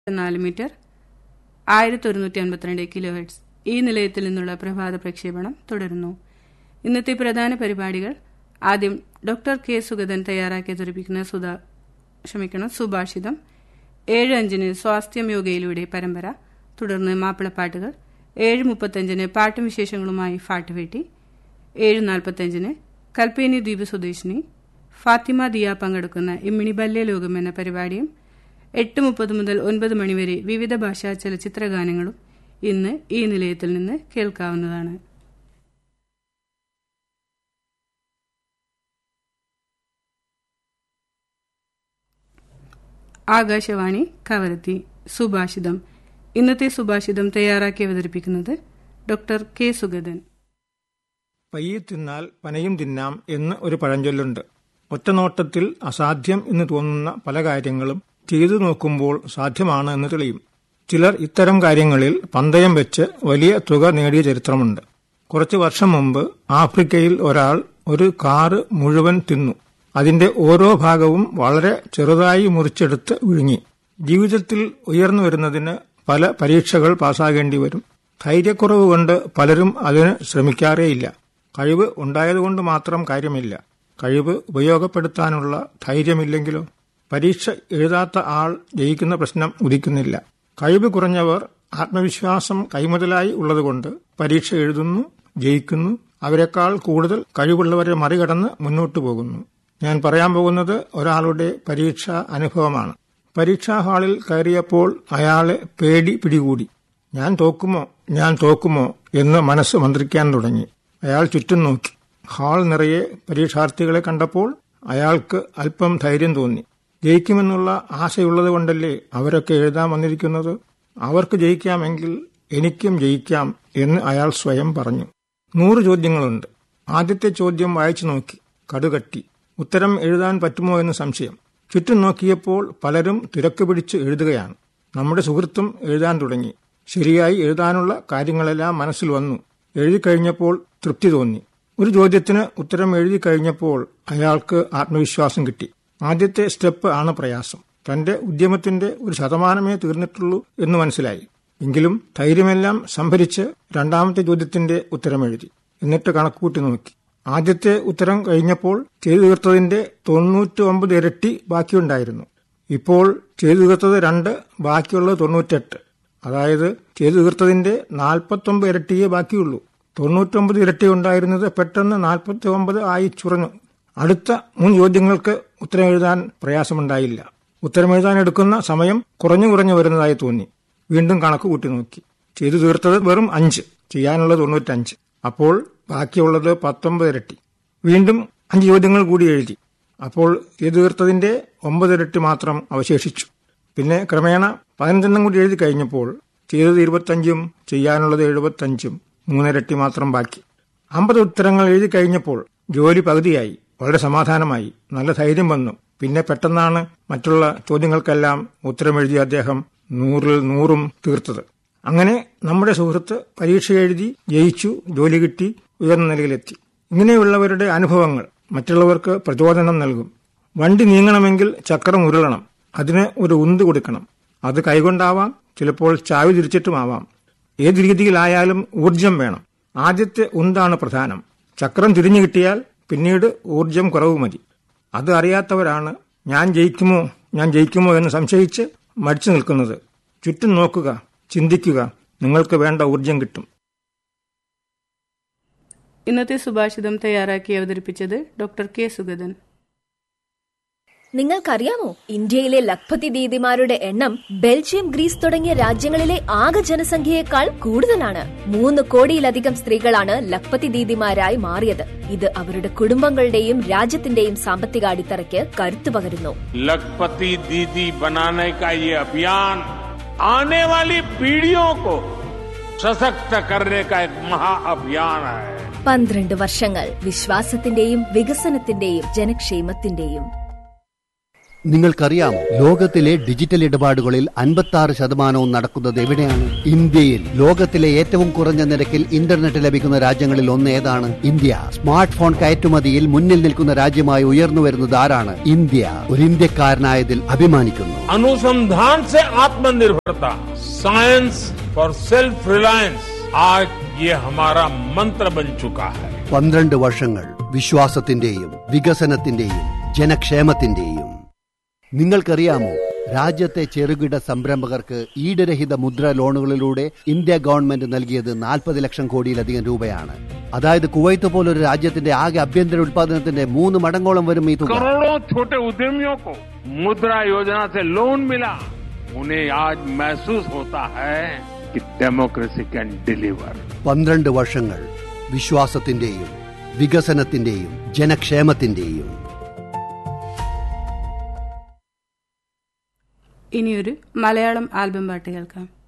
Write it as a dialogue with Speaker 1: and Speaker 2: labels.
Speaker 1: നാല് മീറ്റർ ആയിരത്തി ഒരുന്നൂറ്റി അൻപത്തിരണ്ട് കിലോ ഹെഡ്സ് ഈ നിലയത്തിൽ നിന്നുള്ള പ്രഭാത പ്രക്ഷേപണം തുടരുന്നു ഇന്നത്തെ പ്രധാന പരിപാടികൾ ആദ്യം ഡോക്ടർ കെ സുഗതൻ തയ്യാറാക്കി അവതരിപ്പിക്കുന്ന സുധാ ക്ഷമിക്കണം സുഭാഷിതം ഏഴ് അഞ്ചിന് സ്വാസ്ഥ്യം യോഗയിലൂടെ പരമ്പര തുടർന്ന് മാപ്പിളപ്പാട്ടുകൾ ഏഴ് മുപ്പത്തഞ്ചിന് പാട്ടും വിശേഷങ്ങളുമായി ഫാട്ടുവേട്ടി ഏഴ് നാൽപ്പത്തഞ്ചിന് കൽപ്പേനി ദ്വീപ് സ്വദേശിനി ഫാത്തിമ ദിയ പങ്കെടുക്കുന്ന ഇമ്മിണി ബല്യ ലോകം എന്ന പരിപാടിയും എട്ട് മുപ്പത് മുതൽ ഒൻപത് മണിവരെ വിവിധ ഭാഷാ ചലച്ചിത്ര ഗാനങ്ങളും ഇന്ന് ഈ നിലയത്തിൽ നിന്ന് കേൾക്കാവുന്നതാണ് ആകാശവാണി കവരത്തി സുഭാഷിതം ഇന്നത്തെ സുഭാഷിതം തയ്യാറാക്കി അവതരിപ്പിക്കുന്നത് ഡോക്ടർ കെ സുഗതൻ
Speaker 2: പയ്യെ തിന്നാൽ പനയും തിന്നാം എന്ന് ഒരു പഴഞ്ചൊല്ലുണ്ട് ഒറ്റനോട്ടത്തിൽ അസാധ്യം എന്ന് തോന്നുന്ന പല കാര്യങ്ങളും ചെയ്തു നോക്കുമ്പോൾ സാധ്യമാണ് എന്ന് തെളിയും ചിലർ ഇത്തരം കാര്യങ്ങളിൽ പന്തയം വെച്ച് വലിയ തുക നേടിയ ചരിത്രമുണ്ട് കുറച്ചു വർഷം മുമ്പ് ആഫ്രിക്കയിൽ ഒരാൾ ഒരു കാറ് മുഴുവൻ തിന്നു അതിന്റെ ഓരോ ഭാഗവും വളരെ ചെറുതായി മുറിച്ചെടുത്ത് വിഴുങ്ങി ജീവിതത്തിൽ ഉയർന്നു വരുന്നതിന് പല പരീക്ഷകൾ പാസ്സാകേണ്ടി വരും ധൈര്യക്കുറവ് കൊണ്ട് പലരും അതിന് ശ്രമിക്കാറേയില്ല കഴിവ് ഉണ്ടായതുകൊണ്ട് മാത്രം കാര്യമില്ല കഴിവ് ഉപയോഗപ്പെടുത്താനുള്ള ധൈര്യമില്ലെങ്കിലോ പരീക്ഷ എഴുതാത്ത ആൾ ജയിക്കുന്ന പ്രശ്നം ഉദിക്കുന്നില്ല കഴിവ് കുറഞ്ഞവർ ആത്മവിശ്വാസം കൈമുതലായി ഉള്ളതുകൊണ്ട് പരീക്ഷ എഴുതുന്നു ജയിക്കുന്നു അവരെക്കാൾ കൂടുതൽ കഴിവുള്ളവരെ മറികടന്ന് മുന്നോട്ടു പോകുന്നു ഞാൻ പറയാൻ പോകുന്നത് ഒരാളുടെ പരീക്ഷാ അനുഭവമാണ് പരീക്ഷാ ഹാളിൽ കയറിയപ്പോൾ അയാളെ പേടി പിടികൂടി ഞാൻ തോക്കുമോ ഞാൻ തോക്കുമോ എന്ന് മനസ്സ് മന്ത്രിക്കാൻ തുടങ്ങി അയാൾ ചുറ്റും നോക്കി ഹാൾ നിറയെ പരീക്ഷാർത്ഥികളെ കണ്ടപ്പോൾ അയാൾക്ക് അല്പം ധൈര്യം തോന്നി ജയിക്കുമെന്നുള്ള ആശയുള്ളതുകൊണ്ടല്ലേ അവരൊക്കെ എഴുതാൻ വന്നിരിക്കുന്നത് അവർക്ക് ജയിക്കാമെങ്കിൽ എനിക്കും ജയിക്കാം എന്ന് അയാൾ സ്വയം പറഞ്ഞു നൂറ് ചോദ്യങ്ങളുണ്ട് ആദ്യത്തെ ചോദ്യം വായിച്ചു നോക്കി കടുകട്ടി ഉത്തരം എഴുതാൻ പറ്റുമോ എന്ന് സംശയം ചുറ്റും നോക്കിയപ്പോൾ പലരും തിരക്ക് പിടിച്ച് എഴുതുകയാണ് നമ്മുടെ സുഹൃത്തും എഴുതാൻ തുടങ്ങി ശരിയായി എഴുതാനുള്ള കാര്യങ്ങളെല്ലാം മനസ്സിൽ വന്നു എഴുതി കഴിഞ്ഞപ്പോൾ തൃപ്തി തോന്നി ഒരു ചോദ്യത്തിന് ഉത്തരം എഴുതി കഴിഞ്ഞപ്പോൾ അയാൾക്ക് ആത്മവിശ്വാസം കിട്ടി ആദ്യത്തെ സ്റ്റെപ്പ് ആണ് പ്രയാസം തന്റെ ഉദ്യമത്തിന്റെ ഒരു ശതമാനമേ തീർന്നിട്ടുള്ളൂ എന്ന് മനസ്സിലായി എങ്കിലും ധൈര്യമെല്ലാം സംഭരിച്ച് രണ്ടാമത്തെ ചോദ്യത്തിന്റെ ഉത്തരം എഴുതി എന്നിട്ട് കണക്കുകൂട്ടി നോക്കി ആദ്യത്തെ ഉത്തരം കഴിഞ്ഞപ്പോൾ ചെയ്തു തീർത്തതിന്റെ തൊണ്ണൂറ്റി ഒമ്പത് ഇരട്ടി ബാക്കിയുണ്ടായിരുന്നു ഇപ്പോൾ ചെയ്തു തീർത്തത് രണ്ട് ബാക്കിയുള്ളത് തൊണ്ണൂറ്റെട്ട് അതായത് ചെയ്തു തീർത്തതിന്റെ നാൽപ്പത്തൊമ്പത് ഇരട്ടിയേ ബാക്കിയുള്ളൂ തൊണ്ണൂറ്റൊമ്പത് ഇരട്ടി ഉണ്ടായിരുന്നത് പെട്ടെന്ന് നാൽപ്പത്തി ഒമ്പത് ആയി ചുറഞ്ഞു അടുത്ത മൂന്ന് ചോദ്യങ്ങൾക്ക് ഉത്തരം എഴുതാൻ പ്രയാസമുണ്ടായില്ല ഉത്തരം എഴുതാൻ എടുക്കുന്ന സമയം കുറഞ്ഞു കുറഞ്ഞു വരുന്നതായി തോന്നി വീണ്ടും കണക്ക് കൂട്ടി നോക്കി ചെയ്തു തീർത്തത് വെറും അഞ്ച് ചെയ്യാനുള്ളത് തൊണ്ണൂറ്റഞ്ച് അപ്പോൾ ബാക്കിയുള്ളത് പത്തൊമ്പത് ഇരട്ടി വീണ്ടും അഞ്ച് ചോദ്യങ്ങൾ കൂടി എഴുതി അപ്പോൾ ചെയ്തു തീർത്തതിന്റെ ഒമ്പത് ഇരട്ടി മാത്രം അവശേഷിച്ചു പിന്നെ ക്രമേണ പതിനഞ്ചെണ്ണം കൂടി എഴുതി കഴിഞ്ഞപ്പോൾ ചെയ്തത് ഇരുപത്തഞ്ചും ചെയ്യാനുള്ളത് എഴുപത്തഞ്ചും മൂന്നിരട്ടി മാത്രം ബാക്കി അമ്പത് ഉത്തരങ്ങൾ എഴുതി കഴിഞ്ഞപ്പോൾ ജോലി പകുതിയായി വളരെ സമാധാനമായി നല്ല ധൈര്യം വന്നു പിന്നെ പെട്ടെന്നാണ് മറ്റുള്ള ചോദ്യങ്ങൾക്കെല്ലാം ഉത്തരം എഴുതിയ അദ്ദേഹം നൂറിൽ നൂറും തീർത്തത് അങ്ങനെ നമ്മുടെ സുഹൃത്ത് പരീക്ഷ എഴുതി ജയിച്ചു ജോലി കിട്ടി ഉയർന്ന നിലയിലെത്തി ഇങ്ങനെയുള്ളവരുടെ അനുഭവങ്ങൾ മറ്റുള്ളവർക്ക് പ്രചോദനം നൽകും വണ്ടി നീങ്ങണമെങ്കിൽ ചക്രം ഉരുളണം അതിന് ഒരു ഉന്ത് കൊടുക്കണം അത് കൈകൊണ്ടാവാം ചിലപ്പോൾ ചാവി തിരിച്ചിട്ടുമാവാം ഏത് രീതിയിലായാലും ഊർജം വേണം ആദ്യത്തെ ഉന്താണ് പ്രധാനം ചക്രം തിരിഞ്ഞു കിട്ടിയാൽ പിന്നീട് ഊർജം കുറവ് മതി അത് അറിയാത്തവരാണ് ഞാൻ ജയിക്കുമോ ഞാൻ ജയിക്കുമോ എന്ന് സംശയിച്ച് മടിച്ചു നിൽക്കുന്നത് ചുറ്റും നോക്കുക ചിന്തിക്കുക നിങ്ങൾക്ക് വേണ്ട ഊർജം കിട്ടും
Speaker 1: ഇന്നത്തെ സുഭാഷിതം തയ്യാറാക്കി അവതരിപ്പിച്ചത് ഡോക്ടർ കെ സുഗതൻ
Speaker 3: നിങ്ങൾക്കറിയാമോ ഇന്ത്യയിലെ ലഖ്പതി ദീദിമാരുടെ എണ്ണം ബെൽജിയം ഗ്രീസ് തുടങ്ങിയ രാജ്യങ്ങളിലെ ആകെ ജനസംഖ്യയേക്കാൾ കൂടുതലാണ് മൂന്ന് കോടിയിലധികം സ്ത്രീകളാണ് ലഖ്പതി ദീദിമാരായി മാറിയത് ഇത് അവരുടെ കുടുംബങ്ങളുടെയും രാജ്യത്തിന്റെയും സാമ്പത്തിക അടിത്തറയ്ക്ക് കരുത്തു പകരുന്നു
Speaker 4: लखपति दीदी बनाने का ये अभियान आने वाली पीढ़ियों को सशक्त करने का एक महाअभियान है
Speaker 3: പന്ത്രണ്ട് വർഷങ്ങൾ വിശ്വാസത്തിന്റെയും വികസനത്തിന്റെയും ജനക്ഷേമത്തിന്റെയും
Speaker 5: നിങ്ങൾക്കറിയാമോ ലോകത്തിലെ ഡിജിറ്റൽ ഇടപാടുകളിൽ അൻപത്തി ആറ് ശതമാനവും നടക്കുന്നത് എവിടെയാണ് ഇന്ത്യയിൽ ലോകത്തിലെ ഏറ്റവും കുറഞ്ഞ നിരക്കിൽ ഇന്റർനെറ്റ് ലഭിക്കുന്ന രാജ്യങ്ങളിൽ ഒന്ന് ഏതാണ് ഇന്ത്യ സ്മാർട്ട് ഫോൺ കയറ്റുമതിയിൽ മുന്നിൽ നിൽക്കുന്ന രാജ്യമായി ഉയർന്നു വരുന്നത് ആരാണ് ഇന്ത്യ ഒരു ഇന്ത്യക്കാരനായതിൽ അഭിമാനിക്കുന്നു
Speaker 4: अनुसंधान से आत्मनिर्भरता साइंस फॉर सेल्फ रिलायंस आज ये हमारा मंत्र बन चुका है
Speaker 5: പന്ത്രണ്ട് വർഷങ്ങൾ വിശ്വാസത്തിന്റെയും വികസനത്തിന്റെയും ജനക്ഷേമത്തിന്റെയും നിങ്ങൾക്കറിയാമോ രാജ്യത്തെ ചെറുകിട സംരംഭകർക്ക് ഈടരഹിത മുദ്ര ലോണുകളിലൂടെ ഇന്ത്യ ഗവൺമെന്റ് നൽകിയത് നാൽപ്പത് ലക്ഷം കോടിയിലധികം രൂപയാണ് അതായത് കുവൈത്ത് പോലൊരു രാജ്യത്തിന്റെ ആകെ ആഭ്യന്തര ഉത്പാദനത്തിന്റെ മൂന്ന് മടങ്ങോളം വരും ഈ തുക
Speaker 4: करोड़ों छोटे उद्यमियों को मुद्रा योजना से लोन मिला उन्हें आज महसूस होता है कि डेमोक्रेसी कैन डिलीवर
Speaker 5: പന്ത്രണ്ട് വർഷങ്ങൾ വിശ്വാസത്തിന്റെയും വികസനത്തിന്റെയും ജനക്ഷേമത്തിന്റെയും
Speaker 1: ഇനിയൊരു മലയാളം ആൽബം പാട്ട് കേൾക്കാം